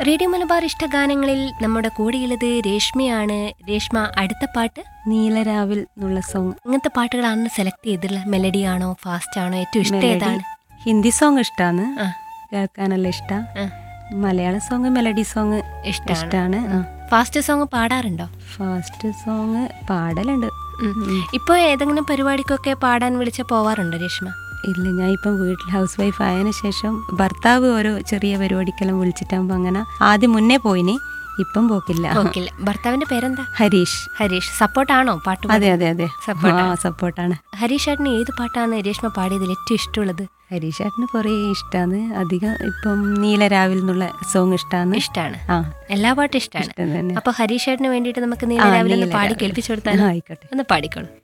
Radio Malabar ഇഷ്ടഗാനങ്ങളിൽ നമ്മുടെ കൂടെയുള്ളത് രേഷ്മയാണ് രേഷ്മ അടുത്ത പാട്ട് നീലരാവിൽ എന്നുള്ള സോങ് ഇങ്ങനത്തെ പാട്ടുകളാണ് സെലക്ട് ചെയ്തിട്ടുള്ള മെലഡി ആണോ ഫാസ്റ്റ് ആണോ ഏറ്റവും ഇഷ്ടം ഏതാണ് ഹിന്ദി സോങ് ഇഷ്ടാണ് ആ. കേൾക്കാനെല്ലാം ഇഷ്ട ആ. മലയാള സോങ് മെലഡി സോങ് ഇഷ്ടാണ് ഇഷ്ടാണ് ഫാസ്റ്റ് സോങ് പാടാറുണ്ടോ ഫാസ്റ്റ് സോങ് പാടലുണ്ട് ഉം. ഇപ്പൊ ഏതെങ്കിലും പരിപാടിക്കൊക്കെ പാടാൻ വിളിച്ച പോവാറുണ്ടോ രേഷ്മ ഇല്ല ഞാൻ ഇപ്പം വീട്ടിൽ ഹൗസ് വൈഫ് ആയതിനു ശേഷം ഭർത്താവ് ഓരോ ചെറിയ പരിപാടിക്കെല്ലാം വിളിച്ചിട്ടാകുമ്പോൾ അങ്ങനെ ആദ്യം മുന്നേ പോയിനി ഇപ്പം പോക്കില്ല ഓക്കില്ല ഭർത്താവിന്റെ പേരെന്താ ഹരീഷ് ഹരീഷ് സപ്പോർട്ടാണോ പാട്ട് അതെ അതെ അതെ Support ആ സപ്പോർട്ടാണ് ഹരീഷ് ചേട്ടന് ഏത് പാട്ടാണ് രേഷ്മ പാടിയതിൽ ഏറ്റവും ഇഷ്ടമുള്ളത് ഹരീഷ് ചേട്ടന് കുറേ ഇഷ്ടമാണ് അധികം ഇപ്പം നീലരാവിൽ എന്നുള്ള സോങ് ഇഷ്ടമാണ് ഇഷ്ടമാണ് ആ എല്ലാ പാട്ടും ഇഷ്ടമാണ് ഇഷ്ടം തന്നെ അപ്പൊ ഹരീഷ് ചേട്ടന് വേണ്ടിയിട്ട് നമുക്ക് നീല രാവിലെ ഒന്ന് പാടി നീലരാവിലെ. കേൾപ്പിച്ചു കൊടുത്താൽ ആയിക്കോട്ടെ ഒന്ന് പാടിക്കോളൂ